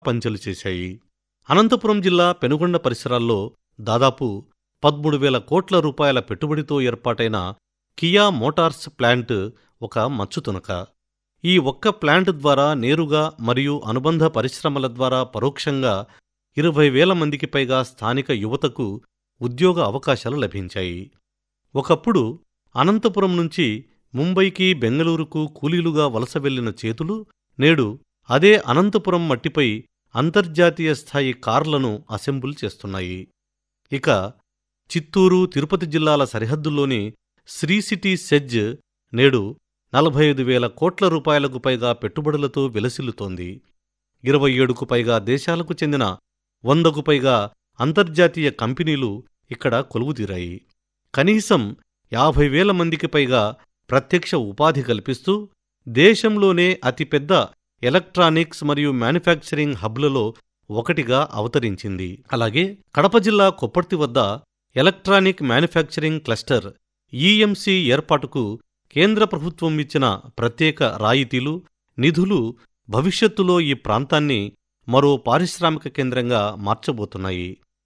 పంచెలు చేశాయి అనంతపురం జిల్లా పెనుగొండ పరిసరాల్లో దాదాపు పదమూడు వేల కోట్ల రూపాయల పెట్టుబడితో ఏర్పాటైన కియా మోటార్స్ ప్లాంట్ ఒక మచ్చుతునక ఈ ఒక్క ప్లాంట్ ద్వారా నేరుగా మరియు అనుబంధ పరిశ్రమల ద్వారా పరోక్షంగా ఇరవై వేల మందికి పైగా స్థానిక యువతకు ఉద్యోగ అవకాశాలు లభించాయి ఒకప్పుడు అనంతపురం నుంచి ముంబైకి బెంగళూరుకు కూలీలుగా వలస వెళ్లిన చేతులు నేడు అదే అనంతపురం మట్టిపై అంతర్జాతీయ స్థాయి కార్లను అసెంబుల్ చేస్తున్నాయి ఇక చిత్తూరు తిరుపతి జిల్లాల సరిహద్దుల్లోని శ్రీ సిటీ సెజ్ నేడు నలభై ఐదు వేల కోట్ల రూపాయలకు పైగా పెట్టుబడులతో విలసిల్లుతోంది ఇరవై ఏడుకు పైగా దేశాలకు చెందిన వందకు పైగా అంతర్జాతీయ కంపెనీలు ఇక్కడ కొలువుదీరాయి కనీసం యాభై వేల మందికి పైగా ప్రత్యక్ష ఉపాధి కల్పిస్తూ దేశంలోనే అతిపెద్ద ఎలక్ట్రానిక్స్ మరియు మ్యానుఫ్యాక్చరింగ్ హబ్లలో ఒకటిగా అవతరించింది అలాగే కడప జిల్లా కొప్పర్తి వద్ద ఎలక్ట్రానిక్ మ్యానుఫ్యాక్చరింగ్ క్లస్టర్ ఈఎంసీ ఏర్పాటుకు కేంద్ర ప్రభుత్వం ఇచ్చిన ప్రత్యేక రాయితీలు నిధులు భవిష్యత్తులో ఈ ప్రాంతాన్ని మరో పారిశ్రామిక కేంద్రంగా మార్చబోతున్నాయి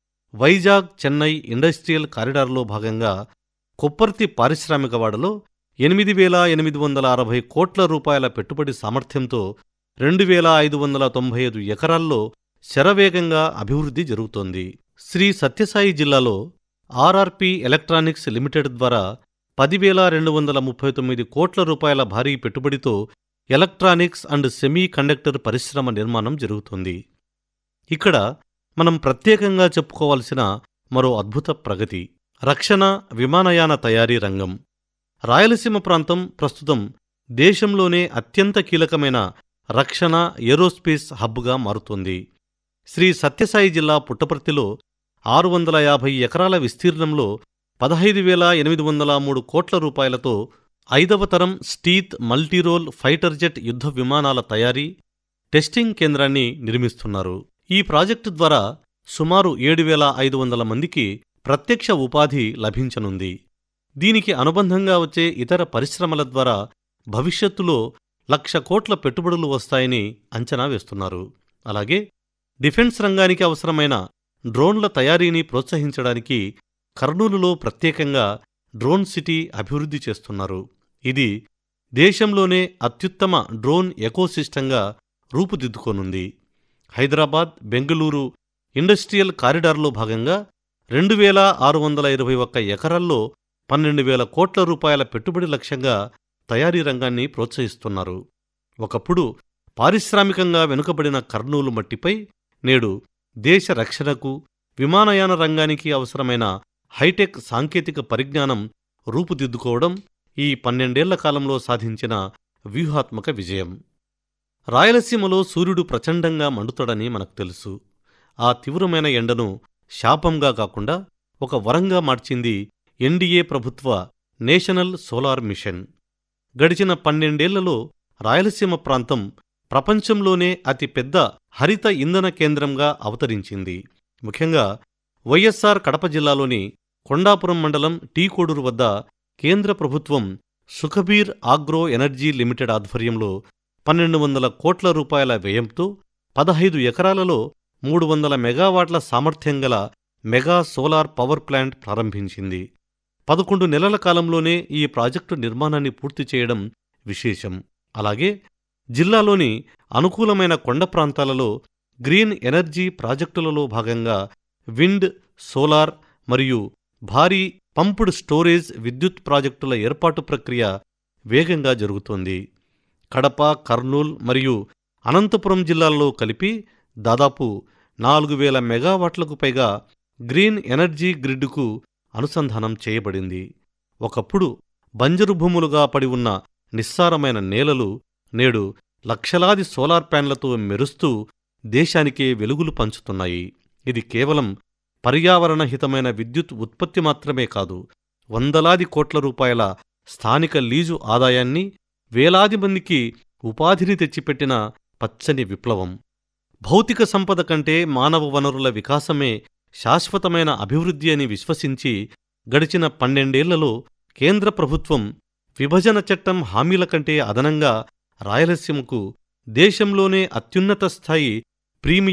వైజాగ్ చెన్నై ఇండస్ట్రియల్ కారిడార్లో భాగంగా కొప్పర్తి పారిశ్రామికవాడలో ఎనిమిది వేల ఎనిమిది వందల అరవై కోట్ల రూపాయల పెట్టుబడి సామర్థ్యంతో రెండు వేల ఐదు వందల తొంభై ఐదు ఎకరాల్లో శరవేగంగా అభివృద్ధి జరుగుతోంది శ్రీ సత్యసాయి జిల్లాలో ఆర్ఆర్పి ఎలక్ట్రానిక్స్ లిమిటెడ్ ద్వారా పదివేల రెండు వందల ముప్పై తొమ్మిది కోట్ల రూపాయల భారీ పెట్టుబడితో ఎలక్ట్రానిక్స్ అండ్ సెమీ కండక్టర్ పరిశ్రమ నిర్మాణం జరుగుతోంది ఇక్కడ మనం ప్రత్యేకంగా చెప్పుకోవాల్సిన మరో అద్భుత ప్రగతి రక్షణ విమానయాన తయారీ రంగం రాయలసీమ ప్రాంతం ప్రస్తుతం దేశంలోనే అత్యంత కీలకమైన రక్షణ ఏరోస్పేస్ హబ్గా మారుతోంది శ్రీ సత్యసాయి జిల్లా పుట్టపర్తిలో ఆరు వందల యాభై ఎకరాల విస్తీర్ణంలో పదహైదు వేల ఎనిమిది వందల మూడు కోట్ల రూపాయలతో ఐదవ తరం స్టీత్ మల్టీరోల్ ఫైటర్ జెట్ యుద్ధ విమానాల తయారీ టెస్టింగ్ కేంద్రాన్ని నిర్మిస్తున్నారు ఈ ప్రాజెక్టు ద్వారా సుమారు ఏడు వేల ఐదు వందల మందికి ప్రత్యక్ష ఉపాధి లభించనుంది దీనికి అనుబంధంగా వచ్చే ఇతర పరిశ్రమల ద్వారా భవిష్యత్తులో లక్ష కోట్ల పెట్టుబడులు వస్తాయని అంచనా వేస్తున్నారు అలాగే డిఫెన్స్ రంగానికి అవసరమైన డ్రోన్ల తయారీని ప్రోత్సహించడానికి కర్నూలులో ప్రత్యేకంగా డ్రోన్ సిటీ అభివృద్ధి చేస్తున్నారు ఇది దేశంలోనే అత్యుత్తమ డ్రోన్ ఎకోసిస్టంగా రూపుదిద్దుకోనుంది హైదరాబాద్ బెంగళూరు ఇండస్ట్రియల్ కారిడార్లో భాగంగా రెండు వేల ఆరు వందల ఇరవై ఒక్క ఎకరాల్లో పన్నెండు వేల కోట్ల రూపాయల పెట్టుబడి లక్ష్యంగా తయారీ రంగాన్ని ప్రోత్సహిస్తున్నారు ఒకప్పుడు పారిశ్రామికంగా వెనుకబడిన కర్నూలు మట్టిపై నేడు దేశ రక్షణకు విమానయాన రంగానికి అవసరమైన హైటెక్ సాంకేతిక పరిజ్ఞానం రూపుదిద్దుకోవడం ఈ పన్నెండేళ్ల కాలంలో సాధించిన వ్యూహాత్మక విజయం రాయలసీమలో సూర్యుడు ప్రచండంగా మండుతాడని మనకు తెలుసు ఆ తీవ్రమైన ఎండను శాపంగా కాకుండా ఒక వరంగా మార్చింది ఎన్డీఏ ప్రభుత్వ నేషనల్ సోలార్ మిషన్ గడిచిన పన్నెండేళ్లలో రాయలసీమ ప్రాంతం ప్రపంచంలోనే అతి పెద్ద హరిత ఇంధన కేంద్రంగా అవతరించింది ముఖ్యంగా వైఎస్సార్ కడప జిల్లాలోని కొండాపురం మండలం టీకోడూరు వద్ద కేంద్ర ప్రభుత్వం సుఖబీర్ ఆగ్రో ఎనర్జీ లిమిటెడ్ ఆధ్వర్యంలో పన్నెండు వందల కోట్ల రూపాయల వ్యయంతో పదహైదు ఎకరాలలో మూడు వందల మెగావాట్ల సామర్థ్యం గల మెగా సోలార్ పవర్ ప్లాంట్ ప్రారంభించింది పదకొండు నెలల కాలంలోనే ఈ ప్రాజెక్టు నిర్మాణాన్ని పూర్తి చేయడం విశేషం అలాగే జిల్లాలోని అనుకూలమైన కొండ ప్రాంతాలలో గ్రీన్ ఎనర్జీ ప్రాజెక్టులలో భాగంగా విండ్ సోలార్ మరియు భారీ పంప్డ్ స్టోరేజ్ విద్యుత్ ప్రాజెక్టుల ఏర్పాటు ప్రక్రియ వేగంగా జరుగుతోంది కడప కర్నూల్ మరియు అనంతపురం జిల్లాల్లో కలిపి దాదాపు నాలుగు వేల మెగావాట్లకు పైగా గ్రీన్ ఎనర్జీ గ్రిడ్కు అనుసంధానం చేయబడింది ఒకప్పుడు బంజరు భూములుగా పడి ఉన్న నిస్సారమైన నేలలు నేడు లక్షలాది సోలార్ ప్యాన్లతో మెరుస్తూ దేశానికే వెలుగులు పంచుతున్నాయి ఇది కేవలం పర్యావరణహితమైన విద్యుత్ ఉత్పత్తి మాత్రమే కాదు వందలాది కోట్ల రూపాయల స్థానిక లీజు ఆదాయాన్ని వేలాది మందికి ఉపాధిని తెచ్చిపెట్టిన పచ్చని విప్లవం భౌతిక సంపద కంటే మానవ వనరుల వికాసమే శాశ్వతమైన అభివృద్ధి అని విశ్వసించి గడిచిన పన్నెండేళ్లలో కేంద్ర ప్రభుత్వం విభజన చట్టం హామీల కంటే అదనంగా రాయలసీమకు దేశంలోనే అత్యున్నత స్థాయి ప్రీమియం